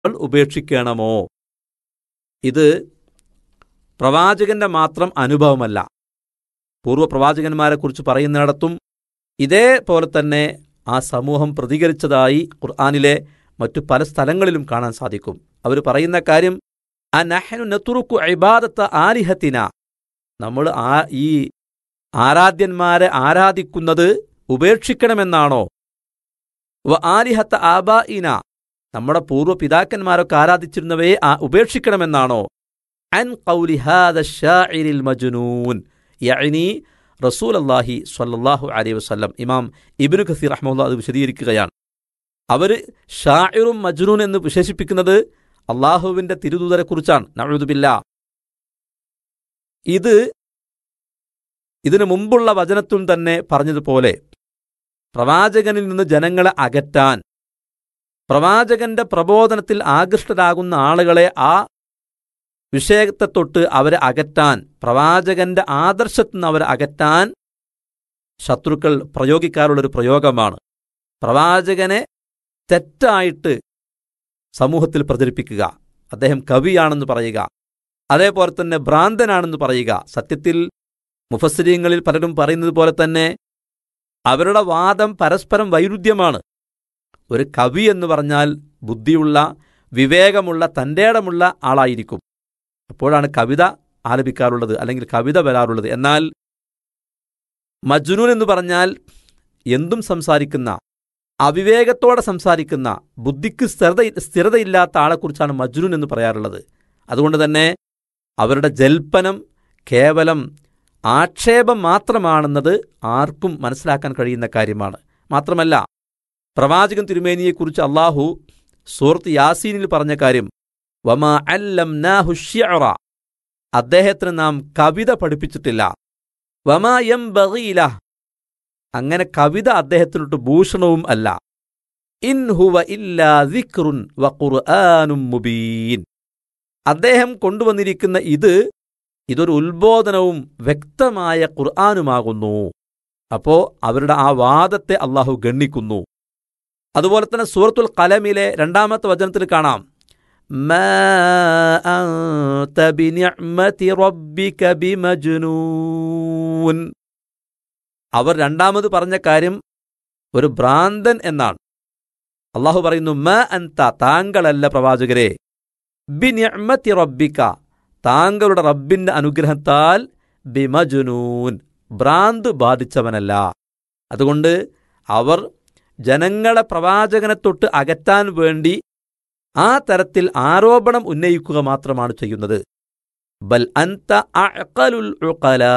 നമ്മൾ ഉപേക്ഷിക്കണമോ ഇത് പ്രവാചകന്റെ മാത്രം അനുഭവമല്ല പൂർവ്വ പ്രവാചകന്മാരെക്കുറിച്ച് പറയുന്നിടത്തും ഇതേപോലെ തന്നെ ആ സമൂഹം പ്രതികരിച്ചതായി ഖുർആാനിലെ മറ്റു പല സ്ഥലങ്ങളിലും കാണാൻ സാധിക്കും അവർ പറയുന്ന കാര്യം ആ നഹനു നെത്തുറുക്കു ഇബാദത്ത ആലിഹത്തിന നമ്മൾ ആ ഈ ആരാധ്യന്മാരെ ആരാധിക്കുന്നത് ഉപേക്ഷിക്കണമെന്നാണോ വ ആലിഹത്ത ആബായിന നമ്മുടെ പൂർവ്വ പിതാക്കന്മാരൊക്കെ ആരാധിച്ചിരുന്നവയെ ആ ഉപേക്ഷിക്കണമെന്നാണോ അൻ ഖൗലി ഹാദ ഷാഇരിൽ മജ്നൂൻ യഅനി റസൂൽ അള്ളാഹി സ്വല്ലല്ലാഹു അലൈഹി വസല്ലം ഇമാം ഇബ്നു ഖസീർ റഹ്മുല്ല അത് വിശദീകരിക്കുകയാണ് അവർ ഷാഇറും മജ്നൂൻ എന്ന് വിശേഷിപ്പിക്കുന്നത് അള്ളാഹുവിന്റെ തിരുദൂതരെക്കുറിച്ചാണ് നഴുതുബില്ല ഇത് ഇതിനു മുമ്പുള്ള വചനത്തിൽ തന്നെ പറഞ്ഞതുപോലെ പ്രവാചകനിൽ നിന്ന് ജനങ്ങളെ അകറ്റാൻ പ്രവാചകന്റെ പ്രബോധനത്തിൽ ആകൃഷ്ടരാകുന്ന ആളുകളെ ആ വിഷയത്തെ തൊട്ട് അവരെ അകറ്റാൻ പ്രവാചകന്റെ ആദർശത്തിൽ നിന്ന് അവരെ അകറ്റാൻ ശത്രുക്കൾ പ്രയോഗിക്കാറുള്ളൊരു പ്രയോഗമാണ് പ്രവാചകനെ തെറ്റായിട്ട് സമൂഹത്തിൽ പ്രചരിപ്പിക്കുക അദ്ദേഹം കവിയാണെന്ന് പറയുക അതേപോലെ തന്നെ ഭ്രാന്തനാണെന്ന് പറയുക സത്യത്തിൽ മുഫസ്സിരീങ്ങളിൽ പലരും പറയുന്നത് പോലെ തന്നെ അവരുടെ വാദം പരസ്പരം വൈരുദ്ധ്യമാണ് ഒരു കവി എന്ന് പറഞ്ഞാൽ ബുദ്ധിയുള്ള വിവേകമുള്ള തൻ്റെടമുള്ള ആളായിരിക്കും അപ്പോഴാണ് കവിത ആലപിക്കാറുള്ളത് അല്ലെങ്കിൽ കവിത വരാറുള്ളത് എന്നാൽ മജ്നൂൻ എന്ന് പറഞ്ഞാൽ എന്തും സംസാരിക്കുന്ന അവിവേകത്തോടെ സംസാരിക്കുന്ന ബുദ്ധിക്ക് സ്ഥിരത സ്ഥിരതയില്ലാത്ത ആളെക്കുറിച്ചാണ് മജ്നൂൻ എന്ന് പറയാറുള്ളത് അതുകൊണ്ട് തന്നെ അവരുടെ ജൽപ്പനം കേവലം ആക്ഷേപം മാത്രമാണെന്നത് ആർക്കും മനസ്സിലാക്കാൻ കഴിയുന്ന കാര്യമാണ് മാത്രമല്ല പ്രവാചകൻ തിരുമേനിയെക്കുറിച്ച് അള്ളാഹു സൂറത്ത് യാസീനിൽ പറഞ്ഞ കാര്യം വമാ അല്ലം നാഹുഷ്യറ അദ്ദേഹത്തിന് നാം കവിത പഠിപ്പിച്ചിട്ടില്ല വമാ യം ബഗീല അങ്ങനെ കവിത അദ്ദേഹത്തിനൊട്ട് ഭൂഷണവും അല്ല ഇൻ ഹുവ ഇല്ലാ ദിക്റുൻ വ ഖുർആനും മുബീൻ അദ്ദേഹം കൊണ്ടുവന്നിരിക്കുന്ന ഇത് ഇതൊരു ഉത്ബോധനവും വ്യക്തമായ ഖുർആാനുമാകുന്നു അപ്പോ അവരുടെ ആ വാദത്തെ അള്ളാഹു ഗണ്ണിക്കുന്നു അതുപോലെ തന്നെ സൂറത്തുൽ കലമിലെ രണ്ടാമത്തെ വചനത്തിൽ കാണാം ما أنت بنعمة ربك بمجنون അവർ രണ്ടാമത് പറഞ്ഞ കാര്യം ഒരു ഭ്രാന്തൻ എന്നാണ് അള്ളാഹു പറയുന്നു മ അൻത താങ്കളല്ല പ്രവാചകരെ ബിനിഅ്മത്തി റബ്ബിക താങ്കളുടെ റബ്ബിന്റെ അനുഗ്രഹത്താൽ ബിമജുനൂൻ ഭ്രാന്ത് ബാധിച്ചവനല്ല അതുകൊണ്ട് അവർ ജനങ്ങളെ പ്രവാചകനെ തൊട്ട് അകറ്റാൻ വേണ്ടി ആ തരത്തിൽ ആരോപണം ഉന്നയിക്കുക മാത്രമാണ് ചെയ്യുന്നത് ബൽ അൻത അഅ്ഖലുൽ ഉഖലാ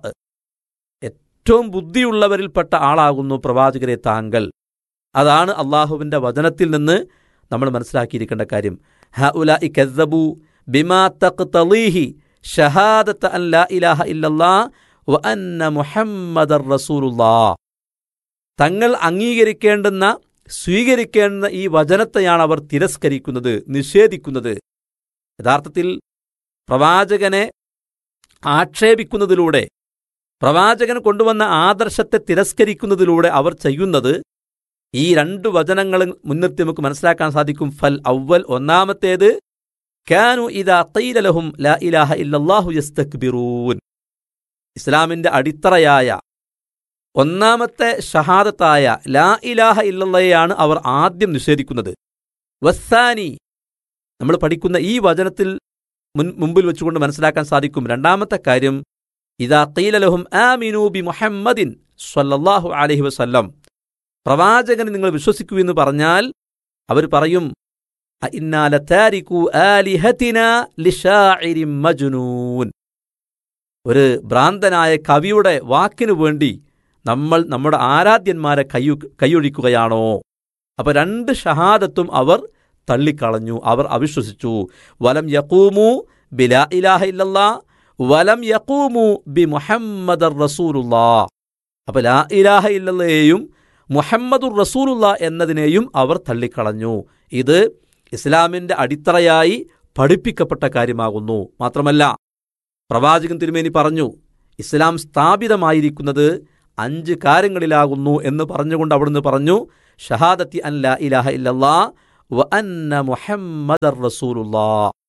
ഏറ്റവും ബുദ്ധിയുള്ളവരിൽപ്പെട്ട ആളാകുന്നു പ്രവാചകരെ താങ്കൾ അതാണ് അള്ളാഹുവിന്റെ വചനത്തിൽ നിന്ന് നമ്മൾ മനസ്സിലാക്കിയിരിക്കേണ്ട കാര്യം ഹ ഉല ഇക്കു ബിമാ തഖ്തളീഹി ഷഹാദത്ത് അൻ ലാ ഇലാഹ ഇല്ലല്ലാ വ അന്ന മുഹമ്മദർ റസൂലുള്ളാ തങ്ങൾ അംഗീകരിക്കേണ്ടുന്ന സ്വീകരിക്കേണ്ടുന്ന ഈ വചനത്തെയാണ് അവർ തിരസ്കരിക്കുന്നത് നിഷേധിക്കുന്നത് യഥാർത്ഥത്തിൽ പ്രവാചകനെ ആക്ഷേപിക്കുന്നതിലൂടെ പ്രവാചകൻ കൊണ്ടുവന്ന ആദർശത്തെ തിരസ്കരിക്കുന്നതിലൂടെ അവർ ചെയ്യുന്നത് ഈ രണ്ട് വചനങ്ങൾ മുൻനിർത്തി നമുക്ക് മനസ്സിലാക്കാൻ സാധിക്കും ഫൽ അവൽ ഒന്നാമത്തേത് കാനു ഇദാ ഖീലലഹും ലാ ഇലാഹ ഇല്ലല്ലാഹു യസ്തക്ബിറൂൻ ഇസ്ലാമിന്റെ അടിത്തറയായ ഒന്നാമത്തെ ഷഹാദത്തായ ലാ ഇലാഹ ഇല്ലല്ലയാണ് അവർ ആദ്യം നിഷേധിക്കുന്നത് വസ്സാനി നമ്മൾ പഠിക്കുന്ന ഈ വചനത്തിൽ മുൻ മുമ്പിൽ വെച്ചുകൊണ്ട് മനസ്സിലാക്കാൻ സാധിക്കും രണ്ടാമത്തെ കാര്യം ഇതാ ഖീലലഹും ആമിനു ബി മുഹമ്മദിൻ സ്വല്ലല്ലാഹു അലൈഹി വസല്ലം പ്രവാചകന് നിങ്ങൾ വിശ്വസിക്കൂ എന്ന് പറഞ്ഞാൽ അവർ പറയും ഇന്നാല താരിഖു ആലിഹത്തിന ലിഷാഇരിൻ മജ്നൂൻ ഒരു ഭ്രാന്തനായ കവിയുടെ വാക്കിനു വേണ്ടി നമ്മൾ നമ്മുടെ ആരാധ്യന്മാരെ കയ്യു കൈയൊഴിക്കുകയാണോ അപ്പൊ രണ്ട് ഷഹാദത്തും അവർ തള്ളിക്കളഞ്ഞു അവർ അവിശ്വസിച്ചു വലം യക്കൂമു ബിലാ ഇലാഹ ഇല്ലല്ലാ വലം യക്കൂമു ബി മുഹമ്മദർ റസൂലുല്ലാ അപ്പൊ ലാ ഇലാഹ ഇല്ലല്ലയെയും മുഹമ്മദുർ റസൂലുള്ള എന്നതിനെയും അവർ തള്ളിക്കളഞ്ഞു ഇത് ഇസ്ലാമിന്റെ അടിത്തറയായി പഠിപ്പിക്കപ്പെട്ട കാര്യമാകുന്നു മാത്രമല്ല പ്രവാചകൻ തിരുമേനി പറഞ്ഞു ഇസ്ലാം സ്ഥാപിതമായിരിക്കുന്നത് അഞ്ച് കാര്യങ്ങളിലാകുന്നു എന്ന് പറഞ്ഞുകൊണ്ട് അവിടുന്ന് പറഞ്ഞു ഷഹാദത്തി അൻ ലാ ഇലാഹ ഇല്ലല്ലാ വ അന്ന മുഹമ്മദർ റസൂലുള്ളാ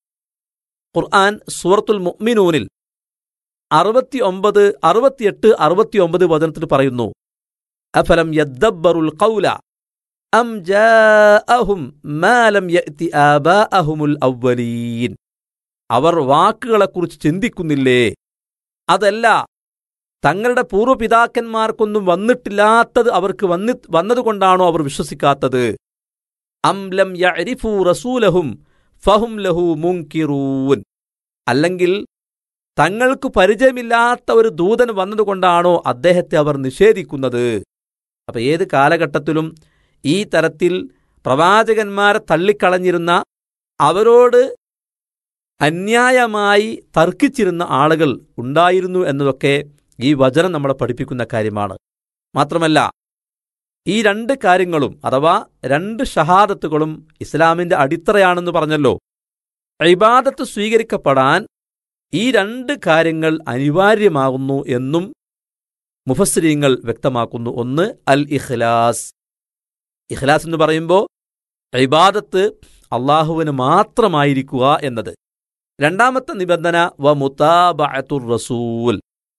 ഖുർആൻ സൂറത്തുൽ മുഅ്മിനൂനിൽ അറുപത്തി ഒമ്പത് അറുപത്തിയെട്ട് അറുപത്തി ഒമ്പത് വചനത്തിൽ പറയുന്നു അഫലം യദ്ദബ്ബറുൽ ഖൗല അം ജാഅഹും മാ ലം യഅതി ആബാഅഹുമുൽ അവ്വലീൻ അവർ വാക്കുകളെക്കുറിച്ച് ചിന്തിക്കുന്നില്ലേ അതല്ല തങ്ങളുടെ പൂർവ്വപിതാക്കന്മാർക്കൊന്നും വന്നിട്ടില്ലാത്തത് അവർക്ക് വന്നി വന്നതുകൊണ്ടാണോ അവർ വിശ്വസിക്കാത്തത് അം ലം യഅരിഫു റസൂലഹും ഫഹും ലഹു മുൻകിറൂൻ അല്ലെങ്കിൽ തങ്ങൾക്ക് പരിചയമില്ലാത്ത ഒരു ദൂതൻ വന്നതുകൊണ്ടാണോ അദ്ദേഹത്തെ അവർ നിഷേധിക്കുന്നത് അപ്പൊ ഏത് കാലഘട്ടത്തിലും ഈ തരത്തിൽ പ്രവാചകന്മാരെ തള്ളിക്കളഞ്ഞിരുന്ന അവരോട് അന്യായമായി തർക്കിച്ചിരുന്ന ആളുകൾ ഉണ്ടായിരുന്നു എന്നതൊക്കെ ഈ വചനം നമ്മളെ പഠിപ്പിക്കുന്ന കാര്യമാണ് മാത്രമല്ല ഈ രണ്ട് കാര്യങ്ങളും അഥവാ രണ്ട് ഷഹാദത്തുകളും ഇസ്ലാമിന്റെ അടിത്തറയാണെന്ന് പറഞ്ഞല്ലോ ഇബാദത്ത് സ്വീകരിക്കപ്പെടാൻ ഈ രണ്ട് കാര്യങ്ങൾ അനിവാര്യമാകുന്നു എന്നും മുഫസ്രീങ്ങൾ വ്യക്തമാക്കുന്നു ഒന്ന് അൽ ഇഖ്ലാസ് ഇഖ്ലാസ് എന്ന് പറയുമ്പോൾ ഇബാദത്ത് അള്ളാഹുവിന് മാത്രമായിരിക്കുക എന്നത് രണ്ടാമത്തെ നിബന്ധന വ മുതാബഅത്തുർ റസൂൽ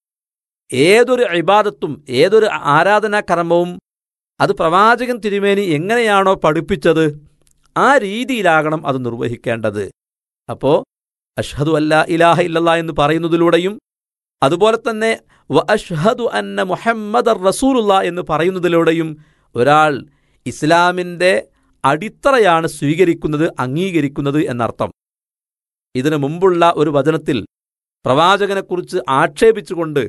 ഏതൊരു ഇബാദത്തും ഏതൊരു ആരാധനാ കർമ്മവും അത് പ്രവാചകൻ തിരുമേനി എങ്ങനെയാണോ പഠിപ്പിച്ചത് ആ രീതിയിലാകണം അത് നിർവഹിക്കേണ്ടത് അപ്പോ അഷ്ഹദു അല്ല ഇലാഹ ഇല്ലല്ല എന്ന് പറയുന്നതിലൂടെയും അതുപോലെ തന്നെ വ അഷ്ഹദു അന്ന മുഹമ്മദ് റസൂലുള്ള എന്ന് പറയുന്നതിലൂടെയും ഒരാൾ ഇസ്ലാമിൻ്റെ അടിത്തറയാണ് സ്വീകരിക്കുന്നത് അംഗീകരിക്കുന്നത് എന്നർത്ഥം ഇതിനു മുമ്പുള്ള ഒരു വചനത്തിൽ പ്രവാചകനെക്കുറിച്ച് ആക്ഷേപിച്ചുകൊണ്ട്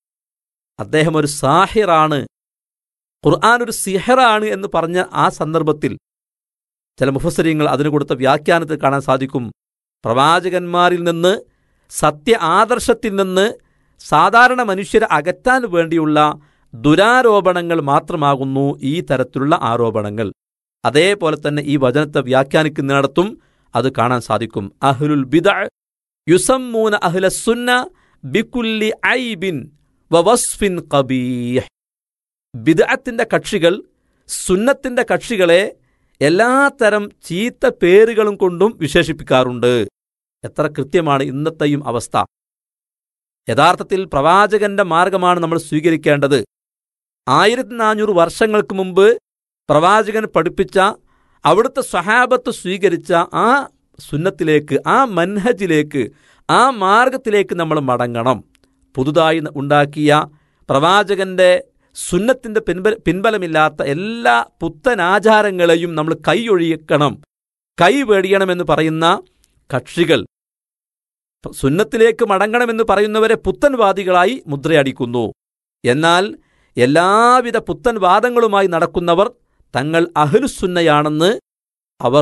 അദ്ദേഹം ഒരു സാഹിറാണ് ഖുർആൻ ഒരു സിഹറാണ് എന്ന് പറഞ്ഞ ആ സന്ദർഭത്തിൽ ചില മുഫസരിങ്ങൾ അതിന് കൊടുത്ത വ്യാഖ്യാനത്തിൽ കാണാൻ സാധിക്കും പ്രവാചകന്മാരിൽ നിന്ന് സത്യ ആദർശത്തിൽ നിന്ന് സാധാരണ മനുഷ്യരെ അകറ്റാൻ വേണ്ടിയുള്ള ദുരാരോപണങ്ങൾ മാത്രമാകുന്നു ഈ തരത്തിലുള്ള ആരോപണങ്ങൾ അതേപോലെ തന്നെ ഈ വചനത്തെ വ്യാഖ്യാനിക്കുന്നിടത്തും അത് കാണാൻ സാധിക്കും അഹ്ലുൽ ബിദ യുസമ്മൂന അഹ്ലസുന്ന ബിക്കുല്ലി ഐബിൻ വസ്ഫിൻ കബീഹ് ബിദഅത്തിന്റെ കക്ഷികൾ സുന്നത്തിന്റെ കക്ഷികളെ എല്ലാത്തരം ചീത്ത പേരുകളും കൊണ്ടും വിശേഷിപ്പിക്കാറുണ്ട് എത്ര കൃത്യമാണ് ഇന്നത്തെയും അവസ്ഥ യഥാർത്ഥത്തിൽ പ്രവാചകന്റെ മാർഗമാണ് നമ്മൾ സ്വീകരിക്കേണ്ടത് ആയിരത്തി നാനൂറ് വർഷങ്ങൾക്ക് മുമ്പ് പ്രവാചകൻ പഠിപ്പിച്ച അവിടുത്തെ സ്വഹാബത്ത് സ്വീകരിച്ച ആ സുന്നത്തിലേക്ക് ആ മൻഹജിലേക്ക് ആ മാർഗത്തിലേക്ക് നമ്മൾ മടങ്ങണം പുതുതായി ഉണ്ടാക്കിയ പ്രവാചകന്റെ സുന്നത്തിന്റെ പിൻബല പിൻബലമില്ലാത്ത എല്ലാ പുത്തനാചാരങ്ങളെയും നമ്മൾ കൈയൊഴിയക്കണം കൈവേടിയണമെന്ന് പറയുന്ന കക്ഷികൾ സുന്നത്തിലേക്ക് മടങ്ങണമെന്ന് പറയുന്നവരെ പുത്തൻവാദികളായി മുദ്രയടിക്കുന്നു എന്നാൽ എല്ലാവിധ പുത്തൻവാദങ്ങളുമായി നടക്കുന്നവർ തങ്ങൾ അഹ്ലുസുന്നയാണെന്ന് അവർ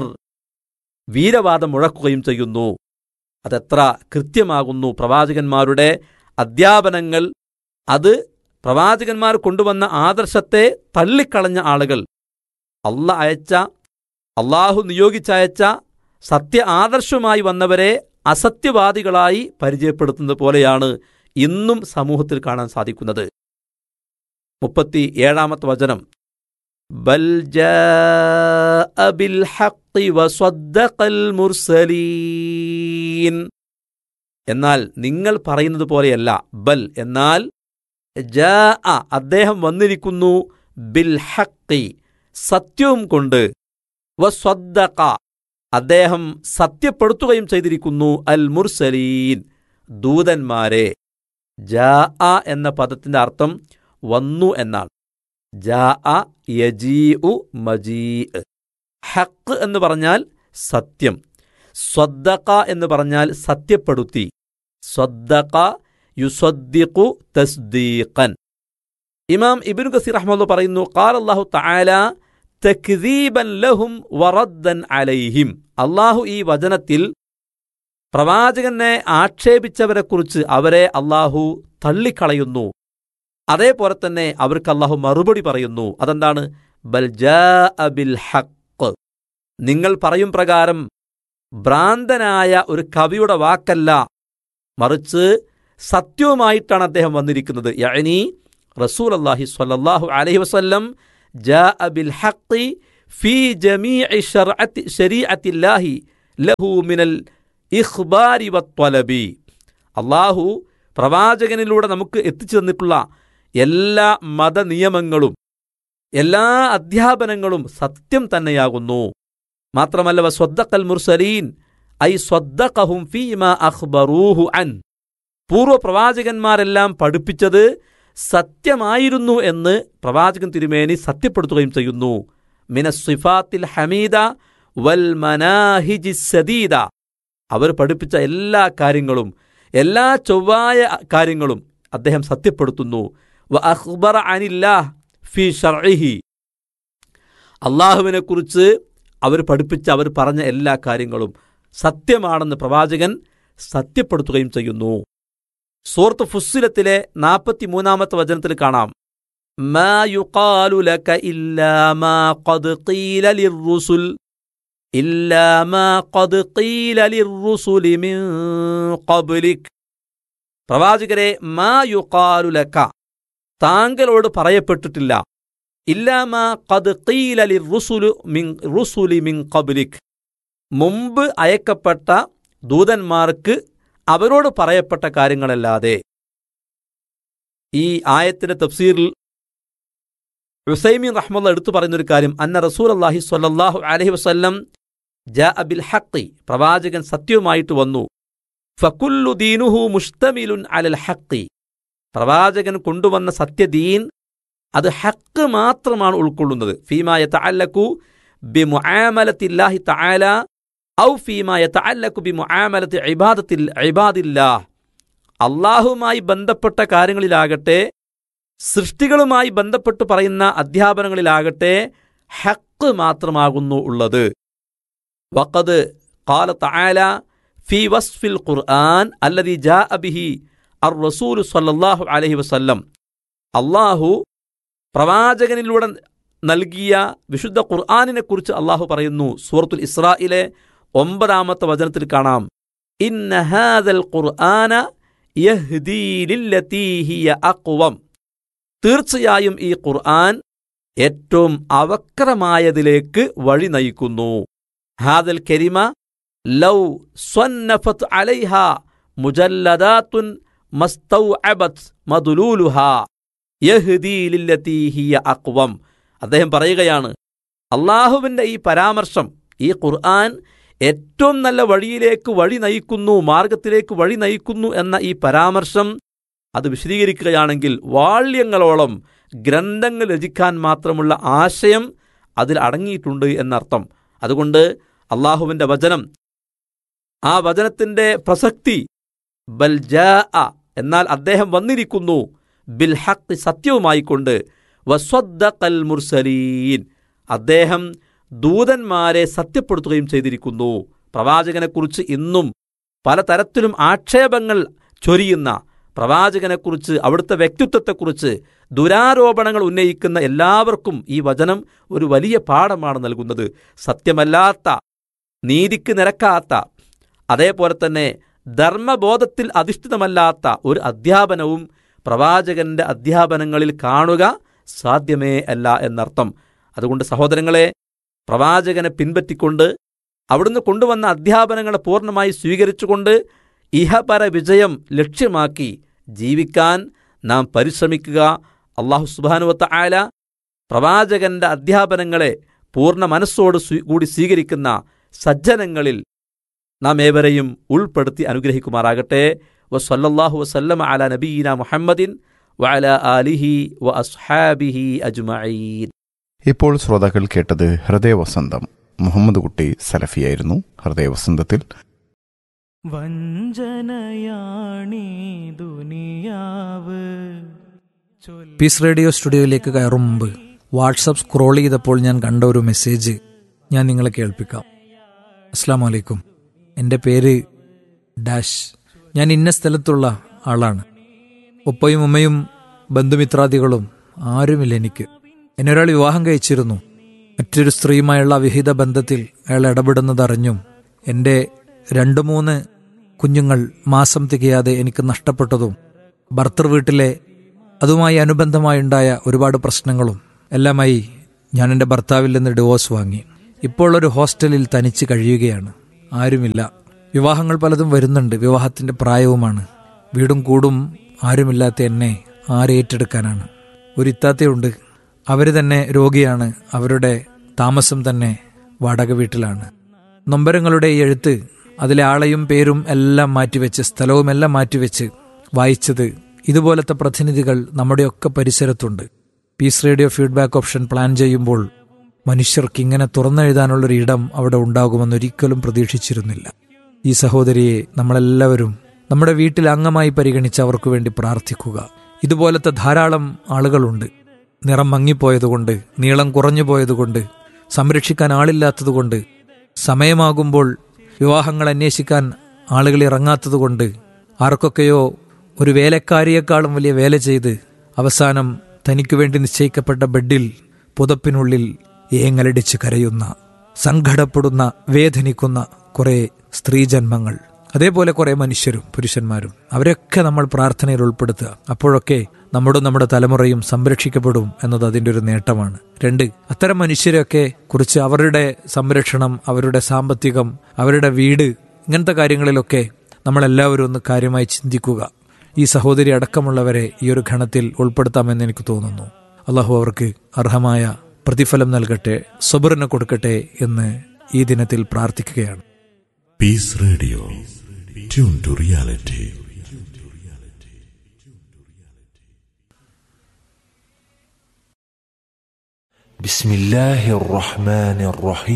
വീരവാദം മുഴക്കുകയും ചെയ്യുന്നു അതെത്ര കൃത്യമാകുന്നു പ്രവാചകന്മാരുടെ അധ്യാപനങ്ങൾ അത് പ്രവാചകന്മാർ കൊണ്ടുവന്ന ആദർശത്തെ തള്ളിക്കളഞ്ഞ ആളുകൾ അല്ല അയച്ച അള്ളാഹു നിയോഗിച്ചയച്ച സത്യ ആദർശമായി വന്നവരെ അസത്യവാദികളായി പരിചയപ്പെടുത്തുന്നത് പോലെയാണ് ഇന്നും സമൂഹത്തിൽ കാണാൻ സാധിക്കുന്നത് മുപ്പത്തി ഏഴാമത്തെ വചനം ബൽ ജാഅ ബിൽ ഹഖ് വസദ്ദഖൽ മുർസലീൻ എന്നാൽ നിങ്ങൾ പറയുന്നത് പോലെയല്ല ബൽ എന്നാൽ ജാ അദ്ദേഹം വന്നിരിക്കുന്നു ബിൽ ഹക്കി സത്യവും കൊണ്ട് വസ്വദ്ദഖ അദ്ദേഹം സത്യപ്പെടുത്തുകയും ചെയ്തിരിക്കുന്നു അൽ മുർസലീൻ ദൂതന്മാരെ ജാ എന്ന പദത്തിന്റെ അർത്ഥം വന്നു എന്നാണ് ജാ യജീ മജീ ഹക്ക് എന്ന് പറഞ്ഞാൽ സത്യം സ്വദ്ദഖ എന്ന് പറഞ്ഞാൽ സത്യപ്പെടുത്തി സ്വദ്ദഖ യുസദ്ദിഖു തസ്ദീഖൻ ഇമാം ഇബ്നു കസീർ റഹ്മത്തുള്ള പറയുന്നു ഖാൽ അല്ലാഹു തആല തക്ദീബൻ ലഹും വറദ്ദൻ അലൈഹിം അള്ളാഹു ഈ വചനത്തിൽ പ്രവാചകനെ ആക്ഷേപിച്ചവരെക്കുറിച്ച് അവരെ അള്ളാഹു തള്ളിക്കളയുന്നു അതേപോലെ തന്നെ അവർക്ക് അള്ളാഹു മറുപടി പറയുന്നു അതെന്താണ് ബൽ ബിൽ ഹക്ക് നിങ്ങൾ പറയും പ്രകാരം ഭ്രാന്തനായ ഒരു കവിയുടെ വാക്കല്ല മറിച്ച് സത്യവുമായിട്ടാണ് അദ്ദേഹം വന്നിരിക്കുന്നത് യഅനി റസൂൽ അള്ളാഹി സ്വല്ലല്ലാഹു അലൈഹി വസല്ലം ജാ ബിൽ ഹഖി ഫീ ജമീഇ ശർഅത്തി ശരീഅത്തില്ലാഹി ലഹു മിനൽ ഇഖ്ബാരി വത്വലബി അള്ളാഹു പ്രവാചകനിലൂടെ നമുക്ക് എത്തിച്ചു തന്നിട്ടുള്ള എല്ലാ മതനിയമങ്ങളും എല്ലാ അധ്യാപനങ്ങളും സത്യം തന്നെയാകുന്നു മാത്രമല്ല വ സ്വദ്ദഖൽ മുർസലീൻ ഐ സ്വദ്ദഖഹും ഫീമ അഖ്ബറൂഹു അൻ പൂർവ്വ പ്രവാചകന്മാരെല്ലാം പഠിപ്പിച്ചത് സത്യമായിരുന്നു എന്ന് പ്രവാചകൻ തിരുമേനി സത്യപ്പെടുത്തുകയും ചെയ്യുന്നു മിനസ്വിഫാത്തിൽ ഹമീദ വൽ മനാഹിജി സദീദ അവർ പഠിപ്പിച്ച എല്ലാ കാര്യങ്ങളും എല്ലാ ചൊവ്വായ കാര്യങ്ങളും അദ്ദേഹം സത്യപ്പെടുത്തുന്നു വ അഖ്ബറ അനില്ലാഹ് ഫി ഷർഇഹി അള്ളാഹുവിനെ കുറിച്ച് അവർ പഠിപ്പിച്ച അവർ പറഞ്ഞ എല്ലാ കാര്യങ്ങളും സത്യമാണെന്ന് പ്രവാചകൻ സത്യപ്പെടുത്തുകയും ചെയ്യുന്നു സൂറത്ത് ഫുസ്സിലത്തിലെ നാൽപ്പത്തിമൂന്നാമത്തെ വചനത്തിൽ കാണാം മാ യുഖാലു ലക ഇല്ലാ മാ ഖദ് ഖീല ലിർറുസുൽ ഇല്ലാ മാ ഖദ് ഖീല ലിർറുസുലി മിൻ ഖബ്ലിക് പ്രവാചകരെ മാ യുഖാലു ലക താങ്കളോട് പറയപ്പെട്ടിട്ടില്ല ഇല്ലാ മാ ഖദ് ഖീല ലിർറുസുലു മിൻ റുസുലി മിൻ ഖബ്ലിക് മുമ്പ് അയക്കപ്പെട്ട ദൂതന്മാർക്ക് അവരോട് പറയപ്പെട്ട കാര്യങ്ങളല്ലാതെ ഈ ആയത്തിന്റെ തഫ്സീറിൽ ഹുസൈമീൻ റഹ്മുള്ള എടുത്തു പറയുന്നൊരു കാര്യം അന്ന റസൂൽ അള്ളാഹി സ്വല്ലല്ലാഹു അലൈഹി വസല്ലം ജാ അബിൽ ഹക്കി പ്രവാചകൻ സത്യവുമായിട്ട് വന്നു ഫക്കുല്ലു ദീനുഹു മുഷ്തമിലുൻ അലൽ ഹക്കി പ്രവാചകൻ കൊണ്ടുവന്ന സത്യദീൻ അത് ഹക്ക് മാത്രമാണ് ഉൾക്കൊള്ളുന്നത് ഫീമായ തഅല്ലക്കു ബി മുആമലത്തില്ലാഹി തആല ഔ ഫീമായ തഅല്ലക്കു ബി മുആമലത്തി ഇബാദത്തിൽ ഇബാദില്ലാഹ് അള്ളാഹുമായി ബന്ധപ്പെട്ട കാര്യങ്ങളിലാകട്ടെ സൃഷ്ടികളുമായി ബന്ധപ്പെട്ട് പറയുന്ന അധ്യാപനങ്ങളിലാകട്ടെ ഹക്ക് മാത്രമാകുന്നു ഉള്ളത് വഖദ് ഖാല തആല ഫി വസ്ഫിൽ ഖുർആൻ അല്ലദി ജാഅ ബിഹി അർ റസൂൽ സല്ലല്ലാഹു അലൈഹി വസല്ലം അള്ളാഹു പ്രവാചകനിലൂടെ നൽകിയ വിശുദ്ധ ഖുർആാനിനെ കുറിച്ച് അള്ളാഹു പറയുന്നു സൂറത്തുൽ ഇസ്രായിലെ ഒമ്പതാമത്തെ വചനത്തിൽ കാണാം ഇന്ന ഹാദൽ ഖുർആന യഹ്ദീ ലില്ലതീ ഹിയ അഖ്വം തീർച്ചയായും ഈ ഖുർആൻ ഏറ്റവും അവക്രമായതിലേക്ക് വഴി നയിക്കുന്നു ഹാദൽ കെരിമ ലൗ സ്വന്നഫത്ത് അലൈഹ മുജല്ലദാത്തുൻ മസ്തൗഅബത് മദുലൂലുഹ യഹ്ദീ ലില്ലതീ ഹിയ അഖ്വം അദ്ദേഹം പറയുകയാണ് അള്ളാഹുവിൻ്റെ ഈ പരാമർശം ഈ ഖുർആൻ ഏറ്റവും നല്ല വഴിയിലേക്ക് വഴി നയിക്കുന്നു മാർഗത്തിലേക്ക് വഴി നയിക്കുന്നു എന്ന ഈ പരാമർശം അത് വിശദീകരിക്കുകയാണെങ്കിൽ വാള്യങ്ങളോളം ഗ്രന്ഥങ്ങൾ രചിക്കാൻ മാത്രമുള്ള ആശയം അതിൽ അടങ്ങിയിട്ടുണ്ട് എന്നർത്ഥം അതുകൊണ്ട് അള്ളാഹുവിൻ്റെ വചനം ആ വചനത്തിൻ്റെ പ്രസക്തി ബൽ ജാ എന്നാൽ അദ്ദേഹം വന്നിരിക്കുന്നു ബിൽ ഹക്ക് സത്യവുമായിക്കൊണ്ട് വസ്വദ്ദഖൽ മുർസലീൻ അദ്ദേഹം ദൂതന്മാരെ സത്യപ്പെടുത്തുകയും ചെയ്തിരിക്കുന്നു പ്രവാചകനെക്കുറിച്ച് ഇന്നും പലതരത്തിലും ആക്ഷേപങ്ങൾ ചൊരിയുന്ന പ്രവാചകനെക്കുറിച്ച് അവിടുത്തെ വ്യക്തിത്വത്തെക്കുറിച്ച് ദുരാരോപണങ്ങൾ ഉന്നയിക്കുന്ന എല്ലാവർക്കും ഈ വചനം ഒരു വലിയ പാഠമാണ് നൽകുന്നത് സത്യമല്ലാത്ത നീതിക്ക് നിരക്കാത്ത അതേപോലെ തന്നെ ധർമ്മബോധത്തിൽ അധിഷ്ഠിതമല്ലാത്ത ഒരു അധ്യാപനവും പ്രവാചകന്റെ അധ്യാപനങ്ങളിൽ കാണുക സാധ്യമേ അല്ല എന്നർത്ഥം അതുകൊണ്ട് സഹോദരങ്ങളെ പ്രവാചകനെ പിൻപറ്റിക്കൊണ്ട് അവിടുന്ന് കൊണ്ടുവന്ന അധ്യാപനങ്ങളെ പൂർണ്ണമായി സ്വീകരിച്ചുകൊണ്ട് ഇഹപര വിജയം ലക്ഷ്യമാക്കി ജീവിക്കാൻ നാം പരിശ്രമിക്കുക അള്ളാഹു സുബാനുവത്ത ആല പ്രവാചകന്റെ അധ്യാപനങ്ങളെ പൂർണ്ണ മനസ്സോട് കൂടി സ്വീകരിക്കുന്ന സജ്ജനങ്ങളിൽ നാം ഏവരെയും ഉൾപ്പെടുത്തി അനുഗ്രഹിക്കുമാറാകട്ടെ വസല്ലല്ലാഹു വസല്ലമ അല നബീന മുഹമ്മദിൻ വഅല ആലിഹി വ അസ്ഹാബിഹി അജ്മഈൻ ഇപ്പോൾ ശ്രോതാക്കൾ കേട്ടത് ഹൃദയവസന്തം മുഹമ്മദ് കുട്ടി സലഫിയായിരുന്നു ഹൃദയവസന്തത്തിൽ വഞ്ചനയാണീ ദുനിയാവ് പീസ് റേഡിയോ സ്റ്റുഡിയോയിലേക്ക് കയറും മുമ്പ് വാട്സപ്പ് സ്ക്രോൾ ചെയ്തപ്പോൾ ഞാൻ കണ്ട ഒരു മെസ്സേജ് ഞാൻ നിങ്ങളെ കേൾപ്പിക്കാം അസ്സാം വലൈക്കും എൻ്റെ പേര് ഡാഷ് ഞാൻ ഇന്ന സ്ഥലത്തുള്ള ആളാണ് ഉപ്പയും ഉമ്മയും ബന്ധുമിത്രാദികളും ആരുമില്ല എനിക്ക് എന്നെ ഒരാൾ വിവാഹം കഴിച്ചിരുന്നു മറ്റൊരു സ്ത്രീയുമായുള്ള അവിഹിത ബന്ധത്തിൽ അയാൾ ഇടപെടുന്നതറിഞ്ഞും എൻ്റെ രണ്ട് മൂന്ന് കുഞ്ഞുങ്ങൾ മാസം തികയാതെ എനിക്ക് നഷ്ടപ്പെട്ടതും ഭർത്തൃ വീട്ടിലെ അതുമായി അനുബന്ധമായുണ്ടായ ഒരുപാട് പ്രശ്നങ്ങളും എല്ലാമായി ഞാൻ എൻ്റെ ഭർത്താവിൽ നിന്ന് ഡിവോഴ്സ് വാങ്ങി ഇപ്പോൾ ഒരു ഹോസ്റ്റലിൽ തനിച്ച് കഴിയുകയാണ് ആരുമില്ല വിവാഹങ്ങൾ പലതും വരുന്നുണ്ട് വിവാഹത്തിൻ്റെ പ്രായവുമാണ് വീടും കൂടും ആരുമില്ലാത്ത എന്നെ ആരേറ്റെടുക്കാനാണ് ഒരു ഇത്താത്തയുണ്ട് അവർ തന്നെ രോഗിയാണ് അവരുടെ താമസം തന്നെ വാടക വീട്ടിലാണ് നൊമ്പരങ്ങളുടെ ഈ എഴുത്ത് അതിലെ ആളെയും പേരും എല്ലാം മാറ്റിവെച്ച് സ്ഥലവും എല്ലാം മാറ്റിവെച്ച് വായിച്ചത് ഇതുപോലത്തെ പ്രതിനിധികൾ നമ്മുടെയൊക്കെ പരിസരത്തുണ്ട് peace radio feedback option plan ചെയ്യുമ്പോൾ മനുഷ്യർക്ക് ഇങ്ങനെ തുറന്നെഴുതാനുള്ളൊരു ഇടം അവിടെ ഉണ്ടാകുമെന്നൊരിക്കലും പ്രതീക്ഷിച്ചിരുന്നില്ല ഈ സഹോദരിയെ നമ്മളെല്ലാവരും നമ്മുടെ വീട്ടിൽ അംഗമായി പരിഗണിച്ച് അവർക്ക് വേണ്ടി പ്രാർത്ഥിക്കുക ഇതുപോലത്തെ ധാരാളം ആളുകളുണ്ട് നിറം മങ്ങിപ്പോയതുകൊണ്ട് നീളം കുറഞ്ഞു പോയതുകൊണ്ട് സംരക്ഷിക്കാൻ ആളില്ലാത്തതുകൊണ്ട് സമയമാകുമ്പോൾ വിവാഹങ്ങൾ അന്വേഷിക്കാൻ ആളുകൾ ഇറങ്ങാത്തതുകൊണ്ട് ആർക്കൊക്കെയോ ഒരു വേലക്കാരിയേക്കാളും വലിയ വേല ചെയ്ത് അവസാനം തനിക്കു വേണ്ടി നിശ്ചയിക്കപ്പെട്ട ബെഡിൽ പുതപ്പിനുള്ളിൽ ഏങ്ങലടിച്ച് കരയുന്ന സങ്കടപ്പെടുന്ന വേദനിക്കുന്ന കുറെ സ്ത്രീജന്മങ്ങൾ അതേപോലെ കുറെ മനുഷ്യരും പുരുഷന്മാരും അവരൊക്കെ നമ്മൾ പ്രാർത്ഥനയിൽ ഉൾപ്പെടുത്തുക അപ്പോഴൊക്കെ നമ്മുടെ നമ്മുടെ തലമുറയും സംരക്ഷിക്കപ്പെടും എന്നത് അതിൻ്റെ ഒരു നേട്ടമാണ് രണ്ട് അത്തരം മനുഷ്യരെയൊക്കെ കുറിച്ച് അവരുടെ സംരക്ഷണം അവരുടെ സാമ്പത്തികം അവരുടെ വീട് ഇങ്ങനത്തെ കാര്യങ്ങളിലൊക്കെ നമ്മളെല്ലാവരും ഒന്ന് കാര്യമായി ചിന്തിക്കുക ഈ സഹോദരി അടക്കമുള്ളവരെ ഈ ഒരു ഘണത്തിൽ ഉൾപ്പെടുത്താമെന്ന് എനിക്ക് തോന്നുന്നു അള്ളാഹു അവർക്ക് അർഹമായ പ്രതിഫലം നൽകട്ടെ സബറിന് കൊടുക്കട്ടെ എന്ന് ഈ ദിനത്തിൽ പ്രാർത്ഥിക്കുകയാണ് Peace Radio. Tune to reality. بسم الله الرحمن الرحيم